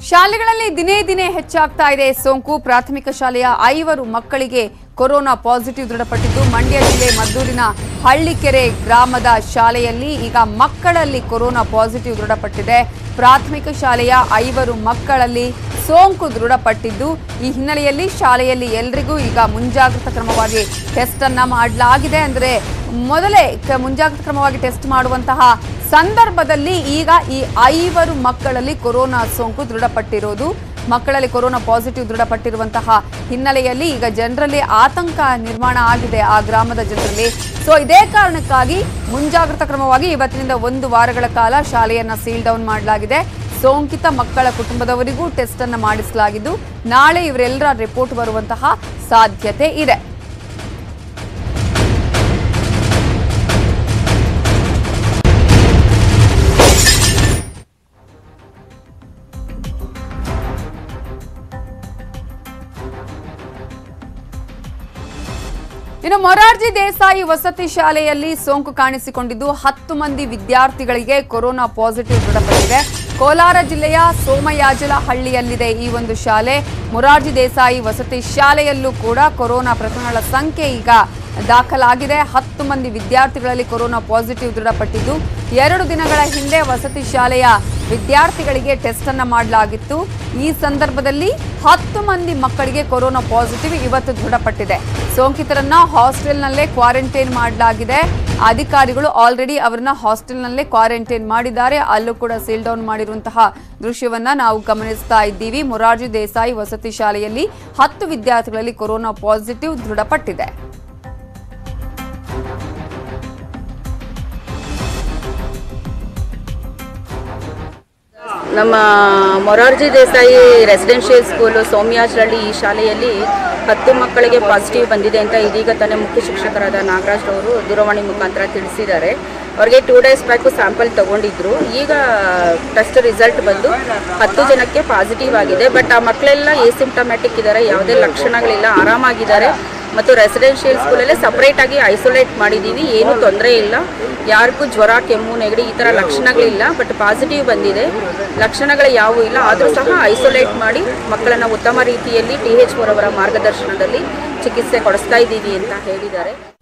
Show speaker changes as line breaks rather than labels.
ಶಾಲೆಗಳಲ್ಲಿ ದಿನೇ ದಿನೇ ಹೆಚ್ಚಾಗ್ತಾ ಇದೆ ಸೋಂಕು ಪ್ರಾಥಮಿಕ ಶಾಲೆಯ ಐವರು ಮಕ್ಕಳಿಗೆ ಕೊರೋನಾ ಪಾಸಿಟಿವ್ ದೃಢಪಟ್ಟಿದ್ದು ಮಂಡ್ಯ ಜಿಲ್ಲೆ ಮದ್ದೂರಿನ ಹಳ್ಳಿಕೆರೆ ಗ್ರಾಮದ ಶಾಲೆಯಲ್ಲಿ ಈಗ ಮಕ್ಕಳಲ್ಲಿ ಕೊರೋನಾ ಪಾಸಿಟಿವ್ ದೃಢಪಟ್ಟಿದೆ ಪ್ರಾಥಮಿಕ ಶಾಲೆಯ ಐವರು ಮಕ್ಕಳಲ್ಲಿ ಸೋಂಕು ದೃಢಪಟ್ಟಿದ್ದು ಈ ಹಿನ್ನೆಲೆಯಲ್ಲಿ ಶಾಲೆಯಲ್ಲಿ ಎಲ್ರಿಗೂ ಈಗ ಮುಂಜಾಗ್ರತಾ ಕ್ರಮವಾಗಿ ಟೆಸ್ಟ್ ಅನ್ನ ಮಾಡಲಾಗಿದೆ ಅಂದ್ರೆ ಮೊದಲೇ ಕ- ಮುಂಜಾಗ್ರತಾ ಕ್ರಮವಾಗಿ ಟೆಸ್ಟ್ ಮಾಡುವಂತಹ ಸಂದರ್ಭದಲ್ಲಿ ಈಗ ಈ ಐವರು ಮಕ್ಕಳಲ್ಲಿ ಕೊರೋನಾ ಸೋಂಕು ದೃಢಪಟ್ಟಿರೋದು ಮಕ್ಕಳಲ್ಲಿ ಕೊರೋನಾ ಪಾಸಿಟಿವ್ ದೃಢಪಟ್ಟಿರುವಂತಹ ಹಿನ್ನೆಲೆಯಲ್ಲಿ ಈಗ ಜನರಲ್ಲಿ ಆತಂಕ ನಿರ್ಮಾಣ ಆಗಿದೆ ಆ ಗ್ರಾಮದ ಜನರಲ್ಲಿ ಸೊ ಇದೇ ಕಾರಣಕ್ಕಾಗಿ ಮುಂಜಾಗ್ರತಾ ಕ್ರಮವಾಗಿ ಇವತ್ತಿನಿಂದ ಒಂದು ವಾರಗಳ ಕಾಲ ಶಾಲೆಯನ್ನ ಸೀಲ್ ಡೌನ್ ಮಾಡಲಾಗಿದೆ ಸೋಂಕಿತ ಮಕ್ಕಳ ಕುಟುಂಬದವರಿಗೂ ಟೆಸ್ಟ್ ಅನ್ನ ಮಾಡಿಸಲಾಗಿದ್ದು ನಾಳೆ ಇವರೆಲ್ಲರ ರಿಪೋರ್ಟ್ ಬರುವಂತಹ ಸಾಧ್ಯತೆ ಇದೆ ಇನ್ನು ಮೊರಾರ್ಜಿ ದೇಸಾಯಿ ವಸತಿ ಶಾಲೆಯಲ್ಲಿ ಸೋಂಕು ಕಾಣಿಸಿಕೊಂಡಿದ್ದು ಹತ್ತು ಮಂದಿ ವಿದ್ಯಾರ್ಥಿಗಳಿಗೆ ಕೊರೋನಾ ಪಾಸಿಟಿವ್ ದೃಢಪಟ್ಟಿದೆ ಕೋಲಾರ ಜಿಲ್ಲೆಯ ಸೋಮಯಾಜಲ ಹಳ್ಳಿಯಲ್ಲಿದೆ ಈ ಒಂದು ಶಾಲೆ ಮೊರಾರ್ಜಿ ದೇಸಾಯಿ ವಸತಿ ಶಾಲೆಯಲ್ಲೂ ಕೂಡ ಕೊರೋನಾ ಪ್ರಕರಣಗಳ ಸಂಖ್ಯೆ ಈಗ ದಾಖಲಾಗಿದೆ ಹತ್ತು ಮಂದಿ ವಿದ್ಯಾರ್ಥಿಗಳಲ್ಲಿ ಕೊರೋನಾ ಪಾಸಿಟಿವ್ ದೃಢಪಟ್ಟಿದ್ದು ಎರಡು ದಿನಗಳ ಹಿಂದೆ ವಸತಿ ಶಾಲೆಯ ವಿದ್ಯಾರ್ಥಿಗಳಿಗೆ ಟೆಸ್ಟ್ ಅನ್ನ ಮಾಡಲಾಗಿತ್ತು ಈ ಸಂದರ್ಭದಲ್ಲಿ ಹತ್ತು ಮಂದಿ ಮಕ್ಕಳಿಗೆ ಕೊರೋನಾ ಪಾಸಿಟಿವ್ ಇವತ್ತು ದೃಢಪಟ್ಟಿದೆ ಸೋಂಕಿತರನ್ನ ಹಾಸ್ಟೆಲ್ನಲ್ಲೇ ಕ್ವಾರಂಟೈನ್ ಮಾಡಲಾಗಿದೆ ಅಧಿಕಾರಿಗಳು ಆಲ್ರೆಡಿ ಅವರನ್ನ ಹಾಸ್ಟೆಲ್ನಲ್ಲೇ ಕ್ವಾರಂಟೈನ್ ಮಾಡಿದ್ದಾರೆ ಅಲ್ಲೂ ಕೂಡ ಸೀಲ್ ಡೌನ್ ಮಾಡಿರುವಂತಹ ದೃಶ್ಯವನ್ನ ನಾವು ಗಮನಿಸ್ತಾ ಇದ್ದೀವಿ ಮೊರಾರ್ಜಿ ದೇಸಾಯಿ ವಸತಿ ಶಾಲೆಯಲ್ಲಿ ಹತ್ತು ವಿದ್ಯಾರ್ಥಿಗಳಲ್ಲಿ ಕೊರೋನಾ ಪಾಸಿಟಿವ್ ದೃಢಪಟ್ಟಿದೆ
ನಮ್ಮ ಮೊರಾರ್ಜಿ ದೇಸಾಯಿ ರೆಸಿಡೆನ್ಷಿಯಲ್ ಸ್ಕೂಲು ಸೌಮ್ಯಾಜ್ರಳ್ಳಿ ಈ ಶಾಲೆಯಲ್ಲಿ ಹತ್ತು ಮಕ್ಕಳಿಗೆ ಪಾಸಿಟಿವ್ ಬಂದಿದೆ ಅಂತ ಇದೀಗ ತಾನೇ ಮುಖ್ಯ ಶಿಕ್ಷಕರಾದ ನಾಗರಾಜ್ ಅವರು ದೂರವಾಣಿ ಮುಖಾಂತರ ತಿಳಿಸಿದ್ದಾರೆ ಅವ್ರಿಗೆ ಟೂ ಡೇಸ್ ಬ್ಯಾಕು ಸ್ಯಾಂಪಲ್ ತಗೊಂಡಿದ್ರು ಈಗ ಟೆಸ್ಟ್ ರಿಸಲ್ಟ್ ಬಂದು ಹತ್ತು ಜನಕ್ಕೆ ಪಾಸಿಟಿವ್ ಆಗಿದೆ ಬಟ್ ಆ ಮಕ್ಕಳೆಲ್ಲ ಎಸಿಂಪ್ಟಮ್ಯಾಟಿಕ್ ಇದ್ದಾರೆ ಯಾವುದೇ ಲಕ್ಷಣಗಳಿಲ್ಲ ಆರಾಮಾಗಿದ್ದಾರೆ ಮತ್ತು ರೆಸಿಡೆನ್ಷಿಯಲ್ ಸ್ಕೂಲಲ್ಲೇ ಸಪ್ರೇಟಾಗಿ ಐಸೋಲೇಟ್ ಮಾಡಿದ್ದೀವಿ ಏನೂ ತೊಂದರೆ ಇಲ್ಲ ಯಾರಿಗೂ ಜ್ವರ ಕೆಮ್ಮು ನೆಗಡಿ ಈ ಥರ ಲಕ್ಷಣಗಳಿಲ್ಲ ಬಟ್ ಪಾಸಿಟಿವ್ ಬಂದಿದೆ ಲಕ್ಷಣಗಳು ಯಾವುವು ಇಲ್ಲ ಆದರೂ ಸಹ ಐಸೋಲೇಟ್ ಮಾಡಿ ಮಕ್ಕಳನ್ನು ಉತ್ತಮ ರೀತಿಯಲ್ಲಿ ಟಿ ಎಚ್ ಅವರ ಮಾರ್ಗದರ್ಶನದಲ್ಲಿ ಚಿಕಿತ್ಸೆ ಕೊಡಿಸ್ತಾ ಇದ್ದೀವಿ ಅಂತ ಹೇಳಿದ್ದಾರೆ